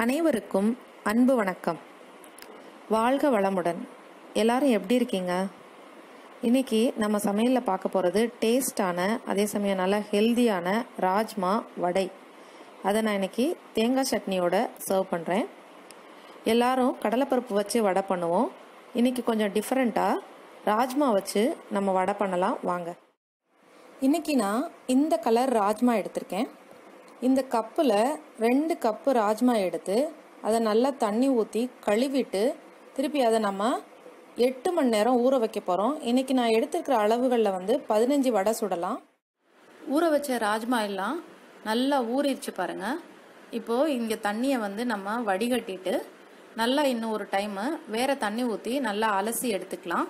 அனைவருக்கும் அன்பு வணக்கம் வாழ்க வளமுடன் எல்லாரும் எப்படி இருக்கீங்க இன்னைக்கு நம்ம சமையலில் பார்க்க போகிறது டேஸ்டான அதே சமயம் நல்லா ஹெல்தியான ராஜ்மா வடை அதை நான் இன்னைக்கு தேங்காய் சட்னியோட சர்வ் பண்ணுறேன் எல்லாரும் கடலைப்பருப்பு வச்சு வடை பண்ணுவோம் இன்னைக்கு கொஞ்சம் டிஃப்ரெண்ட்டாக ராஜ்மா வச்சு நம்ம வடை பண்ணலாம் வாங்க இன்னைக்கு நான் இந்த கலர் ராஜ்மா எடுத்திருக்கேன் இந்த கப்பில் ரெண்டு கப்பு ராஜ்மா எடுத்து அதை நல்லா தண்ணி ஊற்றி கழுவிட்டு திருப்பி அதை நம்ம எட்டு மணி நேரம் ஊற வைக்க போகிறோம் இன்னைக்கு நான் எடுத்துருக்கிற அளவுகளில் வந்து பதினஞ்சு வடை சுடலாம் ஊற வச்ச ராஜ்மா எல்லாம் நல்லா ஊறிடுச்சு பாருங்க இப்போ இங்க தண்ணியை வந்து நம்ம வடிகட்டிட்டு நல்லா இன்னும் ஒரு டைம் வேற தண்ணி ஊற்றி நல்லா அலசி எடுத்துக்கலாம்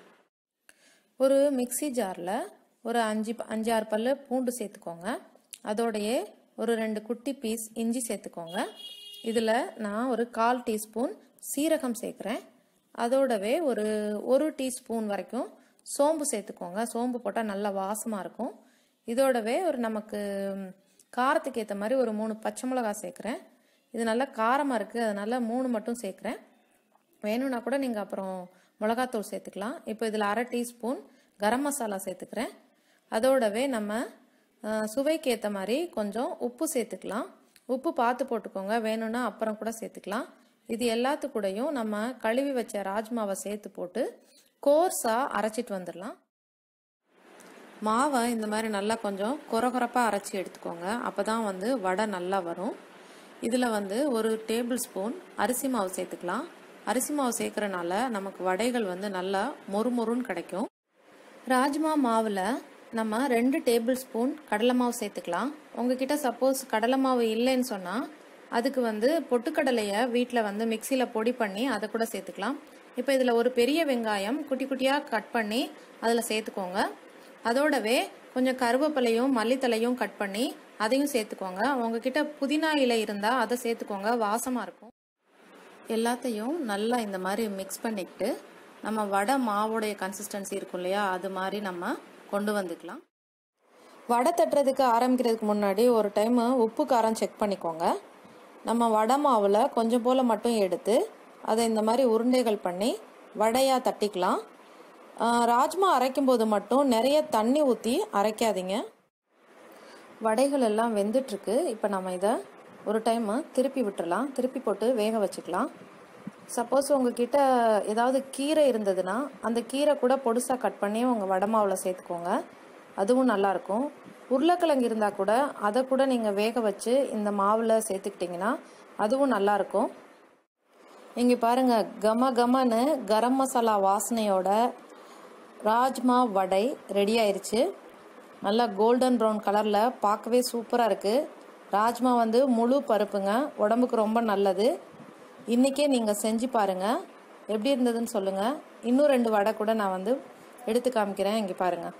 ஒரு மிக்ஸி ஜாரில் ஒரு அஞ்சு அஞ்சாறு பல்லு பூண்டு சேர்த்துக்கோங்க அதோடையே ஒரு ரெண்டு குட்டி பீஸ் இஞ்சி சேர்த்துக்கோங்க இதில் நான் ஒரு கால் டீஸ்பூன் சீரகம் சேர்க்குறேன் அதோடவே ஒரு ஒரு டீஸ்பூன் வரைக்கும் சோம்பு சேர்த்துக்கோங்க சோம்பு போட்டால் நல்லா வாசமாக இருக்கும் இதோடவே ஒரு நமக்கு காரத்துக்கு ஏற்ற மாதிரி ஒரு மூணு பச்சை மிளகாய் சேர்க்குறேன் இது நல்லா காரமாக இருக்குது அதனால மூணு மட்டும் சேர்க்குறேன் வேணும்னா கூட நீங்கள் அப்புறம் மிளகாத்தூள் சேர்த்துக்கலாம் இப்போ இதில் அரை டீஸ்பூன் கரம் மசாலா சேர்த்துக்கிறேன் அதோடவே நம்ம அஹ், சுவைக்கு ஏற்ற மாதிரி கொஞ்சம் உப்பு சேர்த்துக்கலாம் உப்பு பார்த்து போட்டுக்கோங்க வேணும்னா அப்புறம் கூட சேர்த்துக்கலாம் இது எல்லாத்து கூடயும் நம்ம கழுவி வச்ச ராஜ்மாவை சேர்த்து போட்டு கோர்ஸாக அரைச்சிட்டு வந்துடலாம் மாவை இந்த மாதிரி நல்லா கொஞ்சம் கொரகொரப்பாக அரைச்சி எடுத்துக்கோங்க அப்போ தான் வந்து வடை நல்லா வரும் இதில் வந்து ஒரு டேபிள் ஸ்பூன் அரிசி மாவு சேர்த்துக்கலாம் அரிசி மாவு சேர்க்கறனால நமக்கு வடைகள் வந்து நல்லா மொறுமொறுன்னு கிடைக்கும் ராஜ்மா மாவில் நம்ம ரெண்டு டேபிள் ஸ்பூன் கடலை மாவு சேர்த்துக்கலாம் உங்ககிட்ட சப்போஸ் கடலை மாவு இல்லைன்னு சொன்னால் அதுக்கு வந்து பொட்டுக்கடலையை வீட்டில் வந்து மிக்சியில் பொடி பண்ணி அதை கூட சேர்த்துக்கலாம் இப்போ இதில் ஒரு பெரிய வெங்காயம் குட்டி குட்டியாக கட் பண்ணி அதில் சேர்த்துக்கோங்க அதோடவே கொஞ்சம் கருவேப்பிலையும் மல்லித்தலையும் கட் பண்ணி அதையும் சேர்த்துக்கோங்க உங்ககிட்ட புதினா இலை இருந்தால் அதை சேர்த்துக்கோங்க வாசமாக இருக்கும் எல்லாத்தையும் நல்லா இந்த மாதிரி மிக்ஸ் பண்ணிக்கிட்டு நம்ம வடை மாவோடைய கன்சிஸ்டன்சி இருக்கும் இல்லையா அது மாதிரி நம்ம கொண்டு வந்துக்கலாம் வடை தட்டுறதுக்கு ஆரம்பிக்கிறதுக்கு முன்னாடி ஒரு டைம் உப்பு காரம் செக் பண்ணிக்கோங்க நம்ம வடை மாவில் கொஞ்சம் போல் மட்டும் எடுத்து அதை இந்த மாதிரி உருண்டைகள் பண்ணி வடையாக தட்டிக்கலாம் ஆஹ் ராஜ்மா அரைக்கும் போது மட்டும் நிறைய தண்ணி ஊற்றி அரைக்காதீங்க வடைகள் எல்லாம் வெந்துட்டுருக்கு இப்போ நம்ம இதை ஒரு டைம் திருப்பி விட்டுறலாம் திருப்பி போட்டு வேக வச்சுக்கலாம் சப்போஸ் உங்ககிட்ட ஏதாவது கீரை இருந்ததுன்னா அந்த கீரை கூட பொடுசாக கட் பண்ணி உங்கள் வடை மாவில் சேர்த்துக்கோங்க அதுவும் நல்லாயிருக்கும் உருளைக்கிழங்கு இருந்தால் கூட அதை கூட நீங்கள் வேக வச்சு இந்த மாவில் சேர்த்துக்கிட்டிங்கன்னா அதுவும் நல்லாயிருக்கும் இங்கே பாருங்க கம கமன்னு கரம் மசாலா வாசனையோட ராஜ்மா வடை ரெடி ஆயிருச்சு நல்லா கோல்டன் ப்ரௌன் கலரில் பார்க்கவே சூப்பராக இருக்குது ராஜ்மா வந்து முழு பருப்புங்க உடம்புக்கு ரொம்ப நல்லது இன்றைக்கே நீங்கள் செஞ்சு பாருங்கள் எப்படி இருந்ததுன்னு சொல்லுங்கள் இன்னும் ரெண்டு வடை கூட நான் வந்து எடுத்து காமிக்கிறேன் இங்கே பாருங்கள்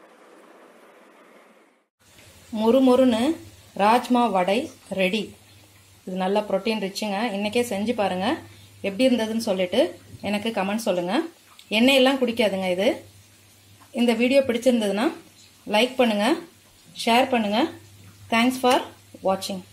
மொறு மொறுன்னு ராஜ்மா வடை ரெடி இது நல்ல ப்ரோட்டீன் ரிச்சுங்க இன்றைக்கே செஞ்சு பாருங்கள் எப்படி இருந்ததுன்னு சொல்லிட்டு எனக்கு கமெண்ட் சொல்லுங்கள் எண்ணெயெல்லாம் குடிக்காதுங்க இது இந்த வீடியோ பிடிச்சிருந்ததுன்னா லைக் பண்ணுங்கள் ஷேர் பண்ணுங்கள் தேங்க்ஸ் ஃபார் வாட்சிங்